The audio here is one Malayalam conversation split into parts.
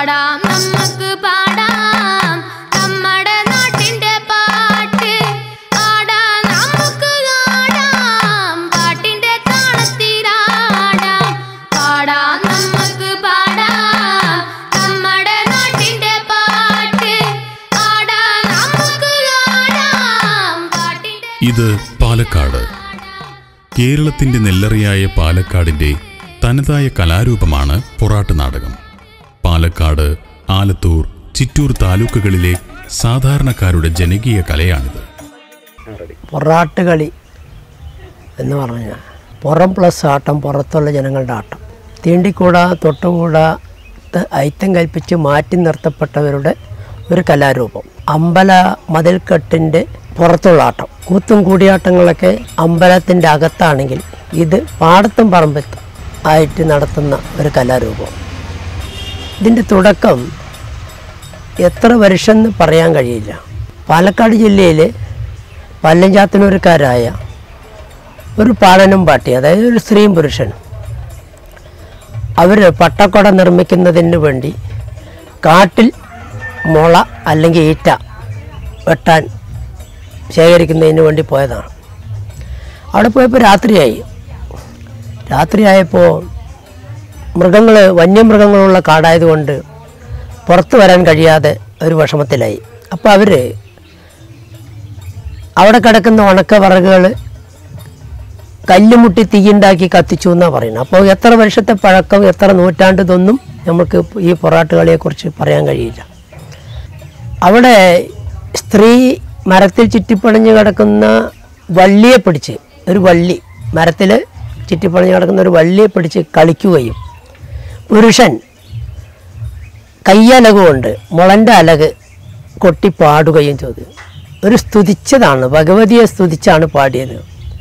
പാടാം നമുക്ക് പാടാം നമ്മുടെ നാട്ടിന്റെ പാട്ട് ആടാം നമുക്ക് ആടാം പാട്ടിന്റെ താളത്തിലാടാം പാടാം നമുക്ക് പാടാം നമ്മുടെ നാട്ടിന്റെ പാട്ട് ആടാം നമുക്ക് ആടാം പാട്ടിന്റെ ഇത് പാലക്കാട് കേരളത്തിന്റെ നെല്ലറിയായ പാലക്കാടിന്റെ തനതായ കലാരൂപമാണ് പൊറാട്ട് നാടകം പാലക്കാട് ആലത്തൂർ ചിറ്റൂർ താലൂക്കുകളിലെ സാധാരണക്കാരുടെ ജനകീയ കലയാണിത് പൊറാട്ട് കളി എന്ന് പറഞ്ഞാൽ പുറം പ്ലസ് ആട്ടം പുറത്തുള്ള ജനങ്ങളുടെ ആട്ടം തീണ്ടിക്കൂടാ തൊട്ടുകൂടാ ത- ഐത്തം കൽപ്പിച്ച് മാറ്റി നിർത്തപ്പെട്ടവരുടെ ഒരു കലാരൂപം അമ്പല മതിൽക്കെട്ടിൻ്റെ പുറത്തുള്ള ആട്ടം കൂത്തും കൂടിയാട്ടങ്ങളൊക്കെ അമ്പലത്തിൻ്റെ അകത്താണെങ്കിൽ ഇത് പാടത്തും പറമ്പത്തും ആയിട്ട് നടത്തുന്ന ഒരു കലാരൂപം ഇതിൻ്റെ തുടക്കം എത്ര വർഷം എന്ന് പറയാൻ കഴിയില്ല പാലക്കാട് ജില്ലയിൽ പല്ലഞ്ചാത്തനൂരുകാരായ ഒരു പാളനും പാട്ടി അതായത് ഒരു സ്ത്രീയും പുരുഷനും അവർ പട്ടക്കുട നിർമ്മിക്കുന്നതിന് വേണ്ടി കാട്ടിൽ മുള അല്ലെങ്കിൽ ഈറ്റ വെട്ടാൻ ശേഖരിക്കുന്നതിന് വേണ്ടി പോയതാണ് അവിടെ പോയപ്പോൾ രാത്രിയായി രാത്രിയായപ്പോൾ മൃഗങ്ങൾ വന്യമൃഗങ്ങളുള്ള കാടായതുകൊണ്ട് പുറത്തു വരാൻ കഴിയാതെ ഒരു വിഷമത്തിലായി അപ്പോൾ അവർ അവിടെ കിടക്കുന്ന ഉണക്ക വിറകുകൾ കല്ലുമുട്ടി തീയുണ്ടാക്കി കത്തിച്ചു എന്നാണ് പറയുന്നത് അപ്പോൾ എത്ര വർഷത്തെ പഴക്കം എത്ര നൂറ്റാണ്ട് ഇതൊന്നും നമുക്ക് ഈ പൊറാട്ട് കളിയെക്കുറിച്ച് പറയാൻ കഴിയില്ല അവിടെ സ്ത്രീ മരത്തിൽ ചുറ്റിപ്പണിഞ്ഞ് കിടക്കുന്ന വള്ളിയെ പിടിച്ച് ഒരു വള്ളി മരത്തിൽ ചുറ്റിപ്പണിഞ്ഞ് കിടക്കുന്ന ഒരു വള്ളിയെ പിടിച്ച് കളിക്കുകയും പുരുഷൻ കയ്യലക് കൊണ്ട് മുളൻ്റെ അലക് കൊട്ടി പാടുകയും ചെയ്തു ഒരു സ്തുതിച്ചതാണ് ഭഗവതിയെ സ്തുതിച്ചാണ് പാടിയത്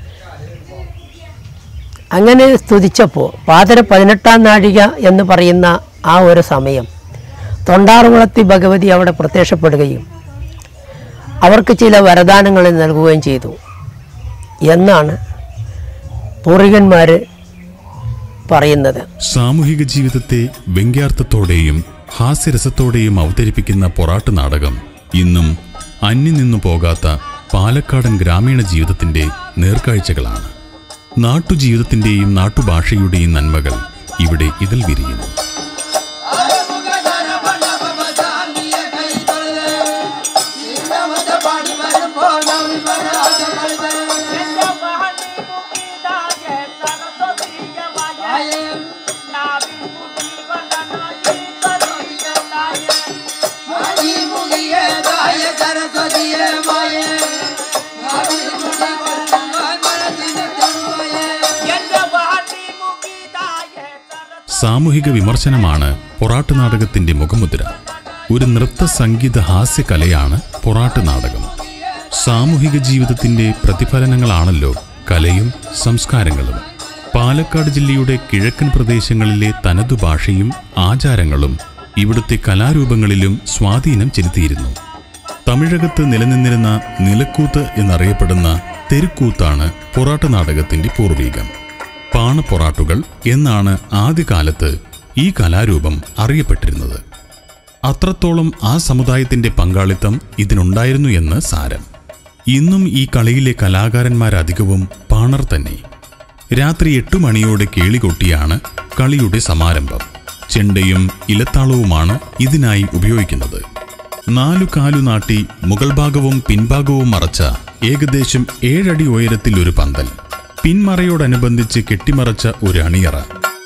അങ്ങനെ സ്തുതിച്ചപ്പോൾ പാതര പതിനെട്ടാം നാഴിക എന്ന് പറയുന്ന ആ ഒരു സമയം തൊണ്ടാറുകുളത്തി ഭഗവതി അവിടെ പ്രത്യക്ഷപ്പെടുകയും അവർക്ക് ചില വരദാനങ്ങൾ നൽകുകയും ചെയ്തു എന്നാണ് പൂർവികന്മാർ പറയുന്നത് സാമൂഹിക ജീവിതത്തെ വ്യംഗ്യാർത്ഥത്തോടെയും ഹാസ്യരസത്തോടെയും അവതരിപ്പിക്കുന്ന പൊറാട്ട് നാടകം ഇന്നും അന്യം നിന്നു പോകാത്ത പാലക്കാടൻ ഗ്രാമീണ ജീവിതത്തിന്റെ നേർക്കാഴ്ചകളാണ് നാട്ടുജീവിതത്തിന്റെയും നാട്ടുഭാഷയുടെയും നന്മകൾ ഇവിടെ ഇതിൽ വിരിയുന്നു സാമൂഹിക വിമർശനമാണ് പൊറാട്ട് നാടകത്തിന്റെ മുഖമുദ്ര ഒരു നൃത്ത സംഗീത ഹാസ്യ കലയാണ് പൊറാട്ട് നാടകം സാമൂഹിക ജീവിതത്തിന്റെ പ്രതിഫലനങ്ങളാണല്ലോ കലയും സംസ്കാരങ്ങളും പാലക്കാട് ജില്ലയുടെ കിഴക്കൻ പ്രദേശങ്ങളിലെ തനതു ഭാഷയും ആചാരങ്ങളും ഇവിടുത്തെ കലാരൂപങ്ങളിലും സ്വാധീനം ചെലുത്തിയിരുന്നു തമിഴകത്ത് നിലനിന്നിരുന്ന നിലക്കൂത്ത് എന്നറിയപ്പെടുന്ന തെരുക്കൂത്താണ് പൊറാട്ട് നാടകത്തിന്റെ പൂർവീകം പാണപ്പൊറാട്ടുകൾ എന്നാണ് ആദ്യകാലത്ത് ഈ കലാരൂപം അറിയപ്പെട്ടിരുന്നത് അത്രത്തോളം ആ സമുദായത്തിന്റെ പങ്കാളിത്തം ഇതിനുണ്ടായിരുന്നു എന്ന് സാരം ഇന്നും ഈ കളിയിലെ കലാകാരന്മാരധികവും പാണർ തന്നെ രാത്രി എട്ടു മണിയോടെ കേളികൊട്ടിയാണ് കളിയുടെ സമാരംഭം ചെണ്ടയും ഇലത്താളവുമാണ് ഇതിനായി ഉപയോഗിക്കുന്നത് നാലു കാലു നാട്ടി മുകൾ ഭാഗവും പിൻഭാഗവും മറച്ച ഏകദേശം ഏഴടി ഉയരത്തിൽ ഒരു പന്തൽ പിന്മറയോടനുബന്ധിച്ച് കെട്ടിമറച്ച ഒരു അണിയറ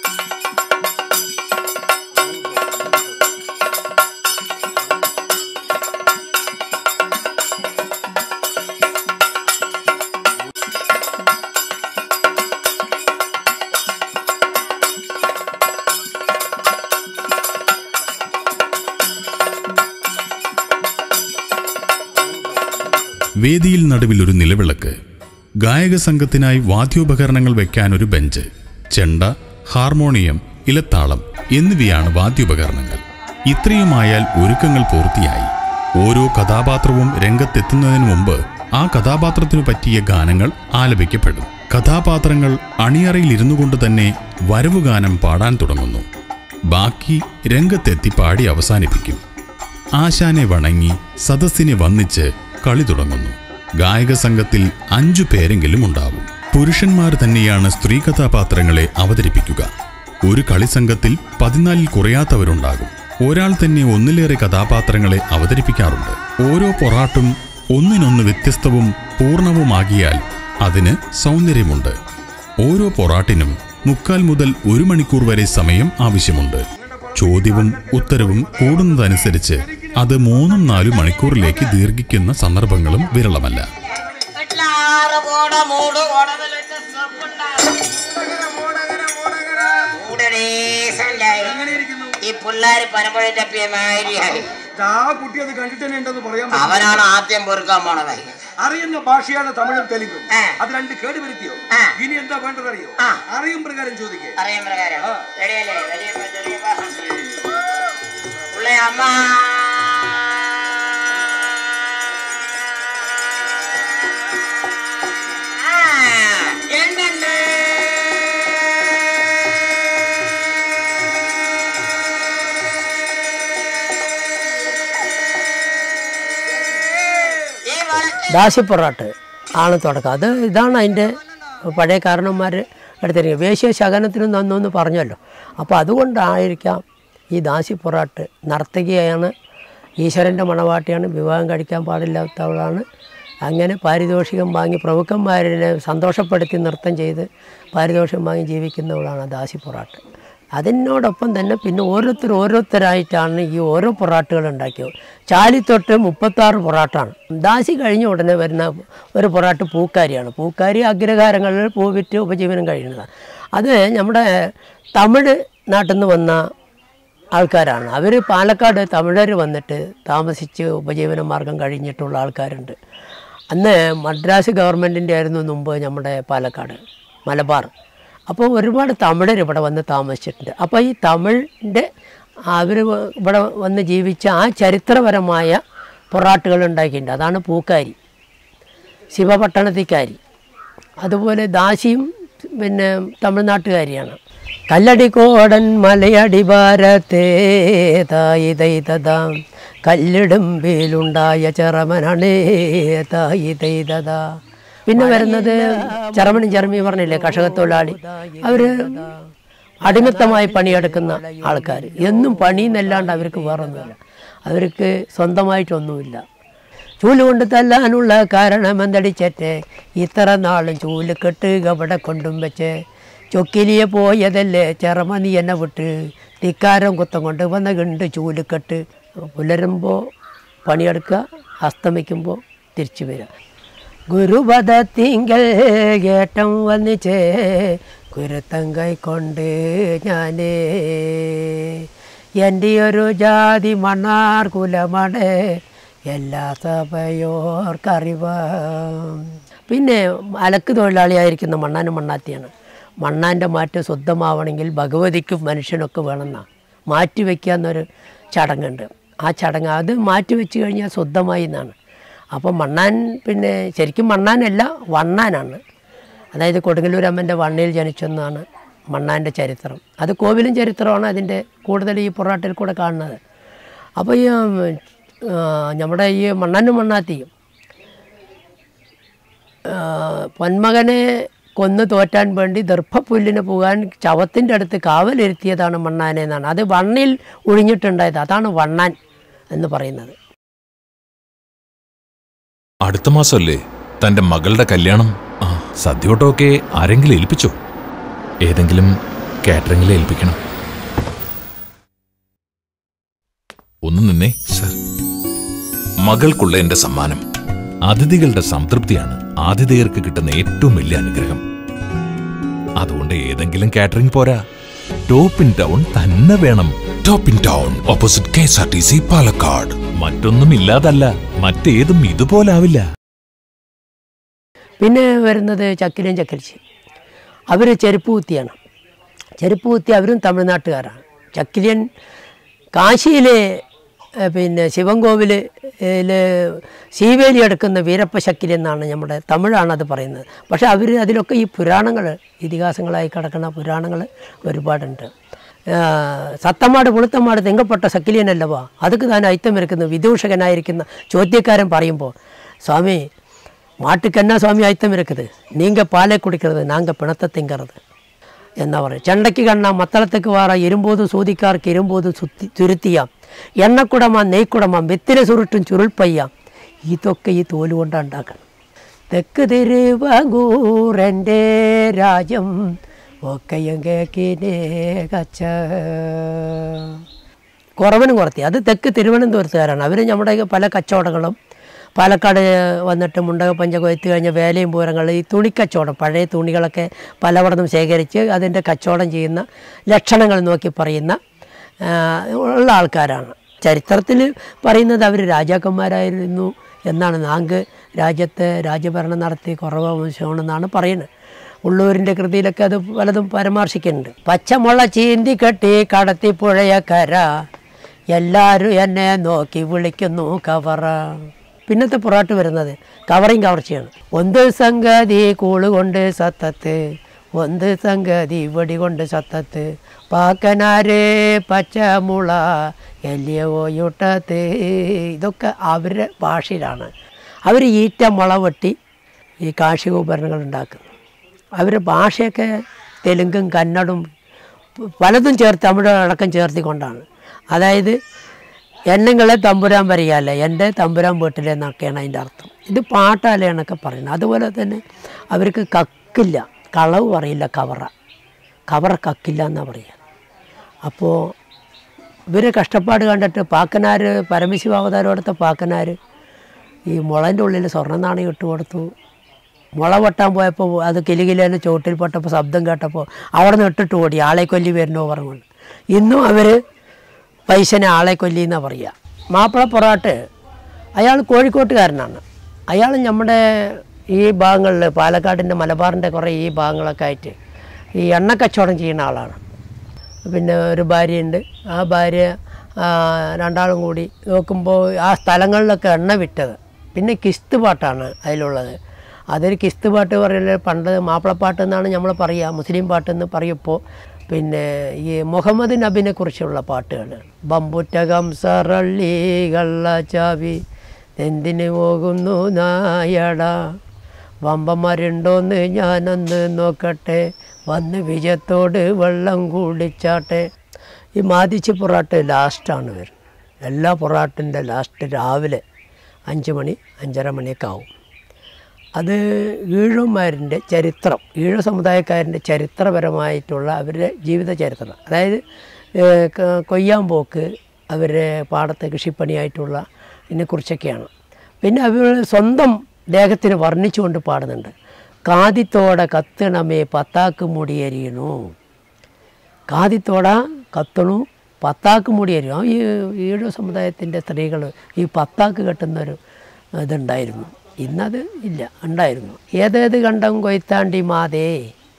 വേദിയിൽ നടുവിൽ ഒരു നിലവിളക്ക് ഗായക സംഘത്തിനായി വാദ്യോപകരണങ്ങൾ വെക്കാൻ ഒരു ബെഞ്ച് ചെണ്ട ഹാർമോണിയം ഇലത്താളം എന്നിവയാണ് വാദ്യോപകരണങ്ങൾ ഇത്രയുമായാൽ ഒരുക്കങ്ങൾ പൂർത്തിയായി ഓരോ കഥാപാത്രവും രംഗത്തെത്തുന്നതിന് മുമ്പ് ആ കഥാപാത്രത്തിനു പറ്റിയ ഗാനങ്ങൾ ആലപിക്കപ്പെടും കഥാപാത്രങ്ങൾ അണിയറയിൽ ഇരുന്നു കൊണ്ട് തന്നെ വരവുഗാനം പാടാൻ തുടങ്ങുന്നു ബാക്കി രംഗത്തെത്തി പാടി അവസാനിപ്പിക്കും ആശാനെ വണങ്ങി സദസ്സിനെ വന്നിച്ച് കളി തുടങ്ങുന്നു ഗായക സംഘത്തിൽ അഞ്ചു പേരെങ്കിലും ഉണ്ടാവും പുരുഷന്മാർ തന്നെയാണ് സ്ത്രീ കഥാപാത്രങ്ങളെ അവതരിപ്പിക്കുക ഒരു കളിസംഘത്തിൽ പതിനാലിൽ കുറയാത്തവരുണ്ടാകും ഒരാൾ തന്നെ ഒന്നിലേറെ കഥാപാത്രങ്ങളെ അവതരിപ്പിക്കാറുണ്ട് ഓരോ പൊറാട്ടും ഒന്നിനൊന്ന് വ്യത്യസ്തവും പൂർണ്ണവുമാകിയാൽ അതിന് സൗന്ദര്യമുണ്ട് ഓരോ പൊറാട്ടിനും മുക്കാൽ മുതൽ ഒരു മണിക്കൂർ വരെ സമയം ആവശ്യമുണ്ട് ചോദ്യവും ഉത്തരവും കൂടുന്നതനുസരിച്ച് അത് മൂന്നും നാലും മണിക്കൂറിലേക്ക് ദീർഘിക്കുന്ന സന്ദർഭങ്ങളും വിരളമല്ല എട്ടാറ് പോട മൂട് ഉടവിലിട്ട് സൊപ്പുണ്ടാവും. മൂടടേ സണ്ടായി. ഈ പിള്ളേര് പനമ്പഴം തപ്പിയമാതിരിയായി ആ കുട്ടി അത് കണ്ടിട്ട് തന്നെ ഉണ്ടെന്ന് പറയാൻ പറ്റും. അവനാണ് ആദ്യം പൊറുക്കാൻ പോണത് അറിയുന്ന ഭാഷയാണ് തമിഴും തെലുങ്കും ആ. അത് രണ്ട് കേട് വരുത്തിയോ ആ. ഇനി എന്താ വേണ്ടത് അറിയോ ആ. അറിയും പ്രകാരം ചോദിക്കേ അറിയാൻ പ്രകാരം ആ. റെഡിയല്ലേ വലിയപ്പ ചെറിയപ്പ ഉള്ള അമ്മ ആ, എന്തുണ്ട് ഈ വളർച്ച ദാസ്യപ്പൊറാട്ട് ആണ് തുടക്കം അത് ഇതാണ് അതിൻ്റെ പഴയ കാരണന്മാർ എടുത്തിരിക്കുന്നത് വേശ്യ ശകനത്തിനും നന്നൊന്ന് പറഞ്ഞല്ലോ അപ്പോൾ അതുകൊണ്ടായിരിക്കാം ഈ ദാസ്യപ്പൊറാട്ട് നർത്തകിയാണ് ഈശ്വരൻ്റെ മണവാട്ടിയാണ് വിവാഹം കഴിക്കാൻ പാടില്ലാത്തവളാണ് അങ്ങനെ പാരിതോഷികം വാങ്ങി പ്രഭുക്കന്മാരെ സന്തോഷപ്പെടുത്തി നൃത്തം ചെയ്ത് പാരിതോഷികം വാങ്ങി ജീവിക്കുന്നവളാണ് ദാസ്യപ്പൊറാട്ട് അതിനോടൊപ്പം തന്നെ പിന്നെ ഓരോരുത്തർ ഓരോരുത്തരായിട്ടാണ് ഈ ഓരോ പൊറാട്ടുകൾ ഉണ്ടാക്കിയത് ചാലിത്തൊട്ട് മുപ്പത്താറ് പൊറാട്ടാണ് ദാസി കഴിഞ്ഞ ഉടനെ വരുന്ന ഒരു പൊറാട്ട് പൂക്കാരിയാണ് പൂക്കാരി അഗ്രഹാരങ്ങളിൽ പൂവിറ്റ് ഉപജീവനം കഴിയുന്നതാണ് അത് നമ്മുടെ തമിഴ് നാട്ടിൽ നിന്ന് വന്ന ആൾക്കാരാണ് അവർ പാലക്കാട് തമിഴർ വന്നിട്ട് താമസിച്ച് ഉപജീവന മാർഗം കഴിഞ്ഞിട്ടുള്ള ആൾക്കാരുണ്ട് അന്ന് മദ്രാസ് ഗവൺമെൻറ്റിൻ്റെ ആയിരുന്നു മുമ്പ് നമ്മുടെ പാലക്കാട് മലബാർ അപ്പോൾ ഒരുപാട് തമിഴർ ഇവിടെ വന്ന് താമസിച്ചിട്ടുണ്ട് അപ്പോൾ ഈ തമിഴിൻ്റെ അവർ ഇവിടെ വന്ന് ജീവിച്ച ആ ചരിത്രപരമായ പൊറാട്ടുകൾ ഉണ്ടാക്കിയിട്ടുണ്ട് അതാണ് പൂക്കാരി ശിവപട്ടണത്തിക്കാരി അതുപോലെ ദാസിയും പിന്നെ തമിഴ്നാട്ടുകാരിയാണ് കല്ലടിക്കോടൻ മലയടി ഭാരത്തേ തായി തൈതതാം കല്ലിടുമ്പിലുണ്ടായ ചെറമനണേ തായി തൈതതാ പിന്നെ വരുന്നത് ചെറമണി ചെറമി പറഞ്ഞില്ലേ കർഷകത്തൊഴിലാളി അവര് അടിമത്തമായി പണിയെടുക്കുന്ന ആൾക്കാർ എന്നും പണിയെന്നല്ലാണ്ട് അവർക്ക് വേറൊന്നുമില്ല അവർക്ക് സ്വന്തമായിട്ടൊന്നുമില്ല ചൂല് കൊണ്ട് തല്ലാനുള്ള കാരണം എന്തടിച്ചേറ്റെ ഇത്ര നാളും ചൂല് കെട്ട് അവിടെ കൊണ്ടും വെച്ച് ചൊക്കിലിയെ പോയതല്ലേ ചെറമ നീ എന്നെ വിട്ട് തിക്കാരം കുത്തം കൊണ്ട് വന്ന കണ്ട് ചൂല് കെട്ട് പുലരുമ്പോൾ പണിയെടുക്കുക അസ്തമിക്കുമ്പോൾ തിരിച്ചു വരിക ഗുരുപദത്തിങ്കൽ കേട്ടം വന്നിച്ചേ കുരുത്തങ്കൈ കൊണ്ട് ഞാനേ എൻ്റെ ഒരു ജാതി മണ്ണാർ കുലമടേ എല്ലാ സഭയോർക്കറിവാം പിന്നെ അലക്ക് തൊഴിലാളിയായിരിക്കുന്ന മണ്ണാനും മണ്ണാത്തിയാണ് മണ്ണാൻ്റെ മാറ്റ് ശുദ്ധമാവണമെങ്കിൽ ഭഗവതിക്കും മനുഷ്യനൊക്കെ വേണമെന്നാണ് മാറ്റി വയ്ക്കുക എന്നൊരു ചടങ്ങുണ്ട് ആ ചടങ്ങ് അത് മാറ്റി വെച്ച് കഴിഞ്ഞാൽ ശുദ്ധമായി എന്നാണ് അപ്പോൾ മണ്ണാൻ പിന്നെ ശരിക്കും മണ്ണാനല്ല വണ്ണാനാണ് അതായത് കൊടുങ്ങല്ലൂർ അമ്മൻ്റെ വണ്ണയിൽ ജനിച്ചെന്നാണ് മണ്ണാൻ്റെ ചരിത്രം അത് കോവിലും ചരിത്രമാണ് അതിൻ്റെ കൂടുതൽ ഈ പൊറാട്ടിൽ കൂടെ കാണുന്നത് അപ്പോൾ ഈ ഉം, ആ, നമ്മുടെ ഈ മണ്ണാനും മണ്ണാത്തിയും ആ, പൊന്മകനെ കൊന്നു തോറ്റാൻ വേണ്ടി ദർഭപ്പുല്ലിന് പോകാൻ ചവത്തിൻ്റെ അടുത്ത് കാവലിരുത്തിയതാണ് മണ്ണാനെ എന്നാണ് അത് വണ്ണിൽ ഒഴിഞ്ഞിട്ടുണ്ടായത് അതാണ് വണ്ണാൻ എന്ന് പറയുന്നത് അടുത്ത മാസമല്ലേ തന്റെ മകളുടെ കല്യാണം ആ സദ്യോട്ടമൊക്കെ ആരെങ്കിലും ഏൽപ്പിച്ചോ ഏതെങ്കിലും കാറ്ററിംഗിൽ ഏൽപ്പിക്കണം ഒന്ന് നിന്നേ സർ മകൾക്കുള്ള എന്റെ സമ്മാനം അതിഥികളുടെ സംതൃപ്തിയാണ് ആതിഥേയർക്ക് കിട്ടുന്ന ഏറ്റവും വലിയ അനുഗ്രഹം അതുകൊണ്ട് ഏതെങ്കിലും കാറ്ററിംഗ് പോരാ ടോപ്പ് ഇൻ ടൗൺ തന്നെ വേണം top in town opposite K S R T C Palakkad മറ്റൊന്നും ഇല്ലാതല്ല മറ്റേതും ഇതുപോലാവില്ല പിന്നെ വരുന്നത് ചക്കിലും ചക്കരിച്ചി അവർ ചെരുപ്പ് കുത്തിയാണ് ചെരുപ്പ് കുത്തി അവരും തമിഴ്നാട്ടുകാരാണ് ചക്കിലിയൻ കാശിയിലെ ഏഹ്, പിന്നെ ശിവൻകോവിൽ ശീവേലി എടുക്കുന്ന വീരപ്പ ശക്കിലി എന്നാണ് നമ്മുടെ തമിഴാണ് അത് പറയുന്നത് പക്ഷേ അവർ അതിലൊക്കെ ഈ പുരാണങ്ങൾ ഇതിഹാസങ്ങളായി കിടക്കുന്ന പുരാണങ്ങൾ ഒരുപാടുണ്ട് സത്തമാട് പുളുത്തമാട് തെങ്കപ്പെട്ട സക്കിലിയനല്ലവാ അതുക്ക് താൻ ഐത്തം ഇരിക്കുന്ന വിദൂഷകനായിരിക്കുന്ന ചോദ്യക്കാരൻ പറയുമ്പോൾ സ്വാമി மாட்டுக்கு என்ன சுவாமி ஐத்தம் இருக்குது நீங்கள் பாலை குடிக்கிறது நாங்கள் பிணத்தை திங்கிறது என்ன പറയും ചെണ്ടയ്ക്ക് കണ്ണ മത്തളത്തേക്ക് വാറ ഇരുമ്പോത് സൂതിക്കാർക്ക് ഇരുമ്പോത് സുത്തി തുരുത്തിയാം എണ്ണക്കുടമാം നെയ്ക്കുടമാം വെത്തിര സുരുട്ടും ചുരുൾപ്പയ്യാം ഇതൊക്കെ ഈ തോല് കൊണ്ടാണ് ഉണ്ടാക്കണം തെക്ക് തിരുവകൂറൻ്റെ രാജ്യം ഒക്കെയും കേക്കിനേ കച്ച കുറവനും കുറത്തി അത് തെക്ക് തിരുവനന്തപുരത്തുകാരാണ് അവർ നമ്മുടെ പല കച്ചവടങ്ങളും പാലക്കാട് വന്നിട്ട് മുണ്ടക പഞ്ച കൊയ്ത്ത് കഴിഞ്ഞ വേലയും പൂരങ്ങൾ ഈ തുണിക്കച്ചവടം പഴയ തുണികളൊക്കെ പലവിടത്തും ശേഖരിച്ച് അതിൻ്റെ കച്ചവടം ചെയ്യുന്ന ലക്ഷണങ്ങൾ നോക്കി പറയുന്ന ആ, ഉള്ള ആൾക്കാരാണ് ചരിത്രത്തിൽ പറയുന്നത് അവർ രാജാക്കന്മാരായിരുന്നു എന്നാണ് നാങ്ക് രാജ്യത്തെ രാജ്യഭരണം നടത്തി കുറവ് വംശമാണെന്നാണ് പറയുന്നത് ഉള്ളൂരിൻ്റെ കൃതിയിലൊക്കെ അത് പലതും പരാമർശിക്കുന്നുണ്ട് പച്ചമുള ചീന്തി കെട്ടി കടത്തി പുഴയക്കര എല്ലാവരും എന്നെ നോക്കി വിളിക്കുന്നു കവറ പിന്നത്തെ പുറാട്ട് വരുന്നത് കവറിങ് കവർച്ചയാണ് ഒന്ന് സംഗതി കൂളുകൊണ്ട് സത്തത്ത് ഒന്ന് സംഗതി വെടികൊണ്ട് സത്തത്ത് പാക്കനാര് പച്ചമുള എല്ലിയോയുട്ടത്ത് ഇതൊക്കെ അവരുടെ ഭാഷയിലാണ് അവർ ഈറ്റ മുള വെട്ടി ഈ കാർഷിക ഉപകരണങ്ങൾ ഉണ്ടാക്കുന്നു അവരുടെ ഭാഷയൊക്കെ തെലുങ്കും കന്നഡും പലതും ചേർത്ത് തമിഴ് അടക്കം ചേർത്തിക്കൊണ്ടാണ് അതായത് എണ്ണങ്ങളെ തമ്പുരാൻ വരികയല്ല എൻ്റെ തമ്പുരാൻ വീട്ടിലെ എന്നൊക്കെയാണ് അതിൻ്റെ അർത്ഥം ഇത് പാട്ടാലയാണൊക്കെ പറയുന്നത് അതുപോലെ തന്നെ അവർക്ക് കക്കില്ല കളവ് പറയില്ല കവറ കവറ കക്കില്ല എന്നാണ് പറയുക അപ്പോൾ ഇവരെ കഷ്ടപ്പാട് കണ്ടിട്ട് പാക്കനാർ പരമശിവ അവതാരം എടുത്ത പാക്കനാർ ഈ മുളൻ്റെ ഉള്ളിൽ സ്വർണ്ണ നാണയം ഇട്ട് കൊടുത്തു മുള വെട്ടാൻ പോയപ്പോൾ അത് കിലുകിലേനെ ചോട്ടിൽ പെട്ടപ്പോൾ ശബ്ദം കേട്ടപ്പോൾ അവിടെ നിന്ന് ഇട്ടിട്ട് ഓടി ആളെ കൊല്ലി വരുന്നോ പറഞ്ഞുകൊണ്ട് ഇന്നും അവർ പൈസനെ ആളെ കൊല്ലി എന്നാണ് പറയുക മാപ്പിള പൊറാട്ട് അയാൾ കോഴിക്കോട്ടുകാരനാണ് അയാൾ നമ്മുടെ ഈ ഭാഗങ്ങളിൽ പാലക്കാടിൻ്റെ മലബാറിൻ്റെ കുറേ ഈ ഭാഗങ്ങളൊക്കെ ആയിട്ട് ഈ എണ്ണക്കച്ചവടം ചെയ്യുന്ന ആളാണ് പിന്നെ ഒരു ഭാര്യയുണ്ട് ആ ഭാര്യ ആ, രണ്ടാളും കൂടി നോക്കുമ്പോൾ ആ സ്ഥലങ്ങളിലൊക്കെ എണ്ണ വിറ്റത് പിന്നെ കിസ്ത് പാട്ടാണ് അതിലുള്ളത് അതൊരു കിസ്ത് പാട്ട് പറയുന്നത് പണ്ട് മാപ്പിളപ്പാട്ട് എന്നാണ് നമ്മൾ പറയുക മുസ്ലിം പാട്ട് എന്ന് പറയുമ്പോൾ പിന്നെ ഈ മുഹമ്മദ് നബിനെ കുറിച്ചുള്ള പാട്ടുകൾ ബമ്പുറ്റകം സറള്ളി കള്ളച്ചാവി എന്തിന് പോകുന്നു നായട വമ്പന്മാരുണ്ടോന്ന് ഞാനൊന്ന് നോക്കട്ടെ വന്ന് വിജയത്തോട് വെള്ളം കുടിച്ചാട്ടെ ഈ മാതിച്ച് പൊറാട്ട് ലാസ്റ്റാണ് വരുന്നത് എല്ലാ പൊറാട്ടിൻ്റെ ലാസ്റ്റ് രാവിലെ അഞ്ച് മണി അഞ്ചര മണിയൊക്കെ ആവും അത് ഈഴവന്മാരിൻ്റെ ചരിത്രം ഈഴ സമുദായക്കാരൻ്റെ ചരിത്രപരമായിട്ടുള്ള അവരുടെ ജീവിത ചരിത്രം അതായത് ഏഹ്, ക- കൊയ്യാൻ പോക്ക് അവരുടെ പാടത്തെ കൃഷിപ്പണിയായിട്ടുള്ള ഇതിനെക്കുറിച്ചൊക്കെയാണ് പിന്നെ അവർ സ്വന്തം ദേഹത്തിന് വർണ്ണിച്ചുകൊണ്ട് പാടുന്നുണ്ട് കാതിത്തോടെ കത്തണമേ പത്താക്ക് മുടിയരിയണു കാതിത്തോട കത്തണു പത്താക്ക് മുടിയരും ഈ ഈഴ സമുദായത്തിൻ്റെ സ്ത്രീകൾ ഈ പത്താക്ക് കെട്ടുന്നൊരു ഇതുണ്ടായിരുന്നു ഇന്നത് ഇല്ല ഉണ്ടായിരുന്നു ഏതേത് കണ്ടം കൊയ്ത്താണ്ടി മാതേ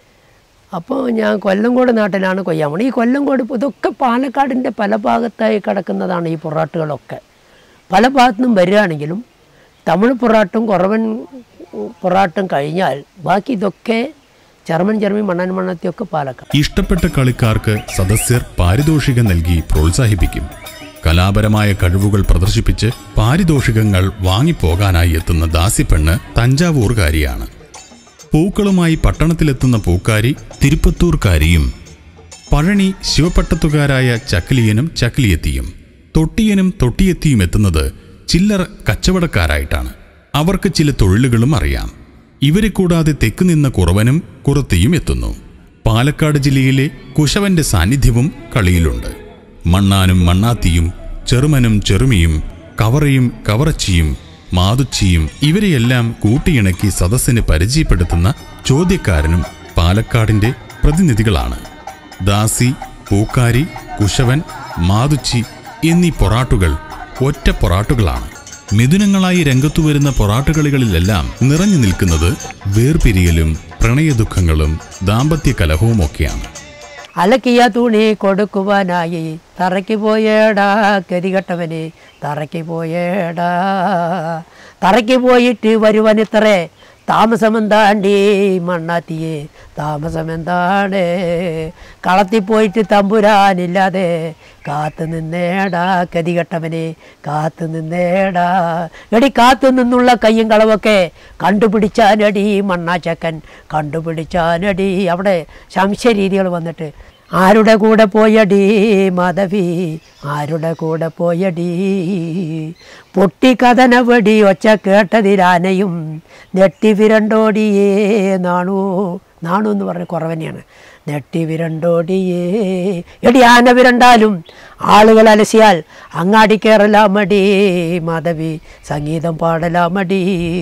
അപ്പോൾ ഞാൻ കൊല്ലങ്കോട് നാട്ടിലാണ് കൊയ്യാൻ പോണത് ഈ കൊല്ലങ്കോട് ഇപ്പൊ ഇതൊക്കെ പാലക്കാടിൻ്റെ പല ഭാഗത്തായി കിടക്കുന്നതാണ് ഈ പൊറാട്ടുകളൊക്കെ പല ഭാഗത്തുനിന്നും വരികയാണെങ്കിലും തമിഴ് പൊറാട്ടും കുറവൻ പൊറാട്ടും കഴിഞ്ഞാൽ ബാക്കി ഇതൊക്കെ ചെറുമൻ ചെറുമി മണ്ണൻ മണ്ണത്തിയൊക്കെ പാലക്കാട് ഇഷ്ടപ്പെട്ട കളിക്കാർക്ക് സദസ്യർ പാരിതോഷികം നൽകി പ്രോത്സാഹിപ്പിക്കും കലാപരമായ കഴിവുകൾ പ്രദർശിപ്പിച്ച് പാരിതോഷികങ്ങൾ വാങ്ങിപ്പോകാനായി എത്തുന്ന ദാസിപ്പെണ്ണ് തഞ്ചാവൂർകാരിയാണ് പൂക്കളുമായി പട്ടണത്തിലെത്തുന്ന പൂക്കാരി തിരുപ്പത്തൂർക്കാരിയും പഴനി ശിവപട്ടത്തുകാരായ ചക്കിലിയനും ചക്കിലിയെത്തിയും തൊട്ടിയനും തൊട്ടിയെത്തിയും എത്തുന്നത് ചില്ലറ കച്ചവടക്കാരായിട്ടാണ് അവർക്ക് ചില തൊഴിലുകളും അറിയാം ഇവരെ കൂടാതെ തെക്ക് നിന്ന കുറവനും കുറത്തിയും എത്തുന്നു പാലക്കാട് ജില്ലയിലെ കുശവന്റെ സാന്നിധ്യവും കളിയിലുണ്ട് മണ്ണാനും മണ്ണാത്തിയും ചെറുമനും ചെറുമിയും കവറയും കവറച്ചിയും മാതുച്ചിയും ഇവരെയെല്ലാം കൂട്ടിയിണക്കി സദസ്സിന് പരിചയപ്പെടുത്തുന്ന ചോദ്യക്കാരനും പാലക്കാടിന്റെ പ്രതിനിധികളാണ് ദാസി പൂക്കാരി കുശവൻ മാതുച്ചി എന്നീ പൊറാട്ടുകൾ ഒറ്റ പൊറാട്ടുകളാണ് മിഥുനങ്ങളായി രംഗത്തു വരുന്ന പൊറാട്ടുകളികളിലെല്ലാം നിറഞ്ഞു നിൽക്കുന്നത് വേർപിരിയലും പ്രണയദുഃഖങ്ങളും ദാമ്പത്യ കലഹവുമൊക്കെയാണ് അലക്കിയ തുണി കൊടുക്കുവാനായി തറയ്ക്ക് പോയേടാ ഗതികെട്ടവന് തറയ്ക്ക് പോയേടാ തറയ്ക്ക് പോയിട്ട് വരുവനിത്രേ താമസമെന്താണ്ടി മണ്ണാത്തിയെ താമസമെന്താണ് കളത്തിൽ പോയിട്ട് തമ്പുരാനില്ലാതെ കാത്തു നിന്നേടാ ഗതികെട്ടവനെ കാത്തു നിന്നേടാ എടി കാത്തു നിന്നുള്ള കയ്യും കളവൊക്കെ കണ്ടുപിടിച്ചാനടി മണ്ണാച്ചക്കൻ കണ്ടുപിടിച്ചാനടി അവിടെ സംശയരീതികൾ വന്നിട്ട് ആരുടെ കൂടെ പോയടി മാധവി ആരുടെ കൂടെ പോയടി പൊട്ടിക്കഥനവടി ഒച്ച കേട്ടതിരാനയും നെട്ടി വിരണ്ടോടിയേ നാണു നാണു എന്ന് പറഞ്ഞ കുറവനെയാണ് നെട്ടി വിരണ്ടോടിയേ എടി ആന വിരണ്ടാലും ആളുകൾ അലസിയാൽ അങ്ങാടി കയറലാ മടി മാധവി സംഗീതം പാടലാ മടി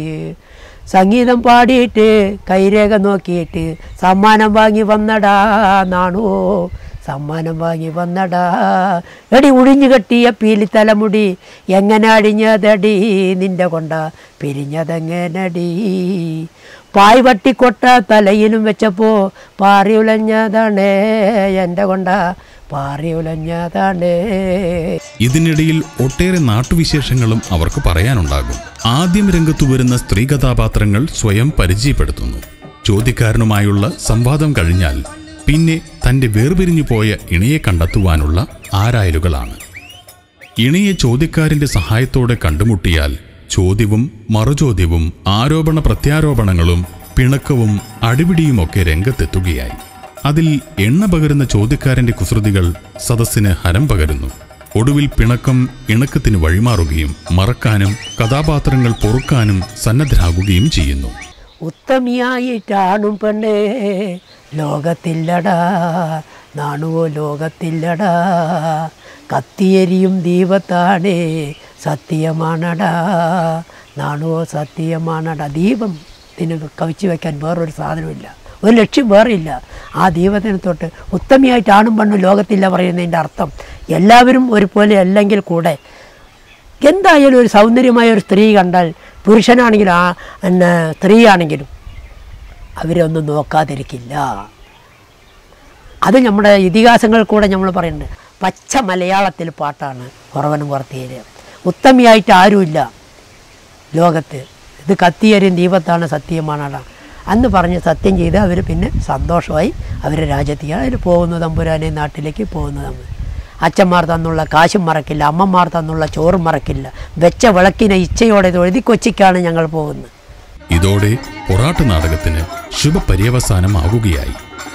സംഗീതം പാടിയിട്ട് കൈരേഖ നോക്കിയിട്ട് സമ്മാനം വാങ്ങി വന്നടാ നാണോ സമ്മാനം വാങ്ങി വന്നടാ എടി ഉഴിഞ്ഞു കെട്ടിയ പീലി തലമുടി എങ്ങനെ അഴിഞ്ഞതടി നിന്റെ കൊണ്ട പിരിഞ്ഞതെങ്ങനടി പായ് വട്ടിക്കൊട്ട തലയിലും വെച്ചപ്പോ പാറി ഉലഞ്ഞതാണേ എൻ്റെ കൊണ്ട പാറി ഉലഞ്ഞതാണേ ഇതിനിടയിൽ ഒട്ടേറെ നാട്ടുവിശേഷങ്ങളും അവർക്ക് പറയാനുണ്ടാകും ആദ്യം രംഗത്തു വരുന്ന സ്ത്രീ കഥാപാത്രങ്ങൾ സ്വയം പരിചയപ്പെടുത്തുന്നു ചോദ്യക്കാരനുമായുള്ള സംവാദം കഴിഞ്ഞാൽ പിന്നെ തന്റെ വേർപിരിഞ്ഞു പോയ ഇണയെ കണ്ടെത്തുവാനുള്ള ആരായലുകളാണ് ഇണയെ ചോദ്യക്കാരന്റെ സഹായത്തോടെ കണ്ടുമുട്ടിയാൽ ചോദ്യവും മറുചോദ്യവും ആരോപണ പ്രത്യാരോപണങ്ങളും പിണക്കവും അടിപിടിയുമൊക്കെ രംഗത്തെത്തുകയായി അതിൽ എണ്ണ പകരുന്ന ചോദ്യക്കാരന്റെ കുസൃതികൾ സദസ്സിന് ഹരം പകരുന്നു ഒടുവിൽ പിണക്കം ഇണക്കത്തിന് വഴിമാറുകയും മറക്കാനും കഥാപാത്രങ്ങൾ പൊറുക്കാനും സന്നദ്ധരാകുകയും ചെയ്യുന്നു ഉത്തമിയായിട്ടാണും പെണ്ണേ ലോകത്തില്ലടാ നാണുവോ ലോകത്തില്ലടാ കത്തിയെരിയും ദീപത്താണേ സത്യമാണടാ നാണുവോ സത്യമാണടാ ദീപം ഇതിന് കവിച്ചു വയ്ക്കാൻ വേറൊരു സാധനമില്ല ഒരു ലക്ഷ്യം വേറെയില്ല ആ ദീപത്തിനെ തൊട്ട് ഉത്തമിയായിട്ട് ആണും പെണ്ണും ലോകത്തില്ല പറയുന്നതിൻ്റെ അർത്ഥം എല്ലാവരും ഒരുപോലെ അല്ലെങ്കിൽ കൂടെ എന്തായാലും ഒരു സൗന്ദര്യമായ ഒരു സ്ത്രീ കണ്ടാൽ പുരുഷനാണെങ്കിലും ആ പിന്നെ സ്ത്രീയാണെങ്കിലും അവരൊന്നും നോക്കാതിരിക്കില്ല അത് നമ്മുടെ ഇതിഹാസങ്ങൾ കൂടെ നമ്മൾ പറയുന്നുണ്ട് പച്ച മലയാളത്തിൽ പാട്ടാണ് കുറവനും കുറത്തിയേര് ഉത്തമിയായിട്ട് ആരുമില്ല ലോകത്ത് ഇത് കത്തിയരും ദീപത്താണ് സത്യമാണടാ അന്ന് പറഞ്ഞ് സത്യം ചെയ്ത് അവർ പിന്നെ സന്തോഷമായി അവർ രാജ്യത്തേക്ക് അതിൽ പോകുന്നു തമ്പുരാനെ നാട്ടിലേക്ക് പോകുന്നു തമ്പുരാൻ അച്ഛന്മാർ തന്നുള്ള കാശും മറക്കില്ല അമ്മമാർ തന്നുള്ള ചോറും മറക്കില്ല വെച്ച വിളക്കിനെ ഇച്ഛയോടെ തൊഴുതി കൊച്ചിക്കാണ് ഞങ്ങൾ പോകുന്നത് ഇതോടെ പൊറാട്ട് നാടകത്തിന് ശുഭപര്യവസാനമാകുകയായി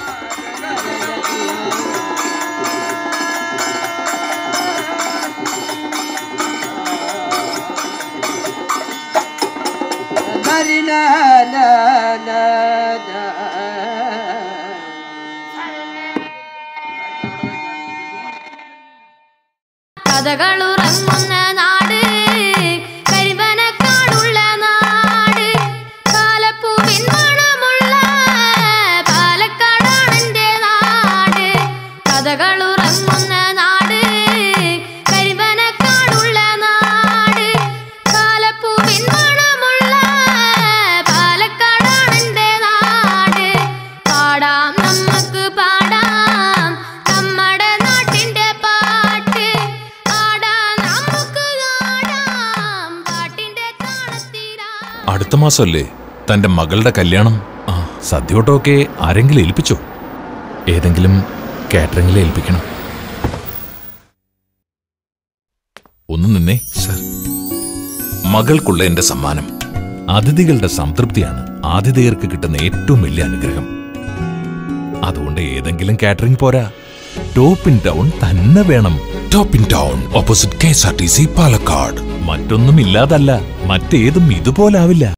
കഥകളുറങ്ങുന്ന നാട് കരിവനക്കാടുള്ള നാട് കാലപ്പൂവിൻ മണമുള്ള പാലക്കാടാണെന്റെ നാട് കഥകളുറങ്ങുന്ന നാട് കരിവനക്കാടുള്ള നാട് കാലപ്പൂവിൻ മണമുള്ള പാലക്കാടാണെന്റെ നാട് പാടാം നമുക്ക് പാടാം നമ്മുടെ നാട്ടിന്റെ പാട്ട് ആടാം നമുക്ക് ആടാം പാട്ടിന്റെ താളത്തിലാ അടുത്ത മാസമല്ലേ തന്റെ മകളുടെ കല്യാണം ആ സദ്യോട്ടമൊക്കെ ആരെങ്കിലും ഏൽപ്പിച്ചോ ഏതെങ്കിലും കാറ്ററിംഗിൽ ഏൽപ്പിക്കണം ഒന്ന് നിന്നേ സർ മകൾക്കുള്ള എന്റെ സമ്മാനം അതിഥികളുടെ സംതൃപ്തിയാണ് ആതിഥേയർക്ക് കിട്ടുന്ന ഏറ്റവും വലിയ അനുഗ്രഹം അതുകൊണ്ട് ഏതെങ്കിലും കാറ്ററിംഗ് പോരാ ടോപ്പ് ഇൻ ടൗൺ തന്നെ വേണം top in town opposite K S R T C Palakkad മറ്റൊന്നും ഇല്ലാതല്ല മറ്റേതും ഇതുപോലാവില്ല